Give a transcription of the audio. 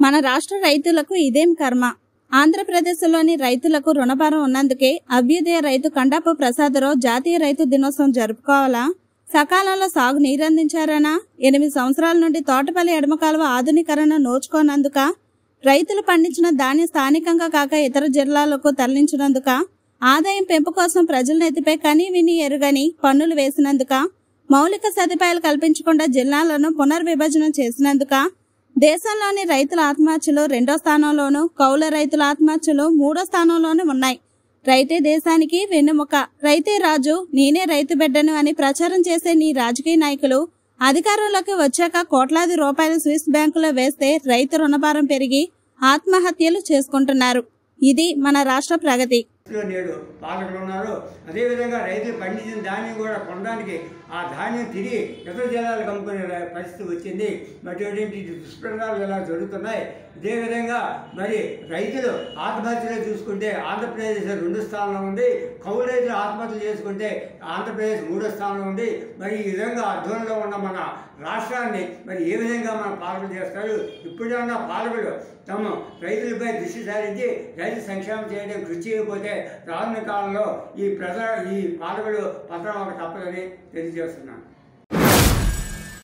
మన రాష్ట్ర రైతులకు ఇదేం కర్మ ఆంధ్రప్రదేశ్లోని రైతులకు రుణభారం ఉన్నందుకే అభ్యుదయ రైతు కండాపు ప్రసాదరావు జాతీయ రైతు దినోత్సవం జరుపుకోవాలా సకాలంలో సాగు నీరందించారనా ఎనిమిది సంవత్సరాల నుండి తోటపల్లి ఎడమ కాలువ ఆధునీకరణ నోచుకోనందుక రైతులు పండించిన ధాన్యం స్థానికంగా కాక ఇతర జిల్లాలకు తరలించినందుక ఆదాయం పెంపు కోసం ప్రజల నెత్తిపై కని విని ఎరుగని పన్నులు వేసినందుక మౌలిక సదుపాయాలు కల్పించకుండా జిల్లాలను పునర్విభజన చేసినందుక దేశంలోని రైతుల ఆత్మహత్యలు రెండో స్థానంలోను కౌల రైతుల ఆత్మహత్యలు మూడో స్థానంలోనూ ఉన్నాయి రైతే దేశానికి వెన్నెముక రైతే రాజు నేనే రైతు బిడ్డను అని ప్రచారం చేసే నీ రాజకీయ నాయకులు అధికారంలోకి వచ్చాక కోట్లాది రూపాయలు స్విస్ బ్యాంకులో వేస్తే రైతు రుణభారం పెరిగి ఆత్మహత్యలు చేసుకుంటున్నారు ఇది మన రాష్ట్ర ప్రగతి లో నేడు పాలకులు ఉన్నారు అదేవిధంగా రైతులు పండించిన ధాన్యం కూడా కొనడానికి ఆ ధాన్యం తిరిగి ఇతర జిల్లాలకు అమ్ముకునే ర- పరిస్థితి వచ్చింది మరి ఇటువంటి దుష్ప్రచారాలు ఇలా జరుగుతున్నాయి అదేవిధంగా మరి రైతులు ఆత్మహత్యలు చూసుకుంటే ఆంధ్రప్రదేశ్ రెండు స్థానంలో ఉంది కౌలు రైతులు ఆత్మహత్యలు చేసుకుంటే ఆంధ్రప్రదేశ్ మూడో స్థానంలో ఉంది మరి ఈ విధంగా అధ్వానంలో ఉన్న మన రాష్ట్రాన్ని మరి ఏ విధంగా మన పాలకులు చేస్తారు ఇప్పుడన్నా పాలకులు తమ రైతులపై దృష్టి సారించి రైతు సంక్షేమం చేయడం కృషి చేయకపోతే రానున్న కాలంలో ఈ ప్రజా ఈ పాలకులు పత్రం ఒక తప్పదని తెలియజేస్తున్నాను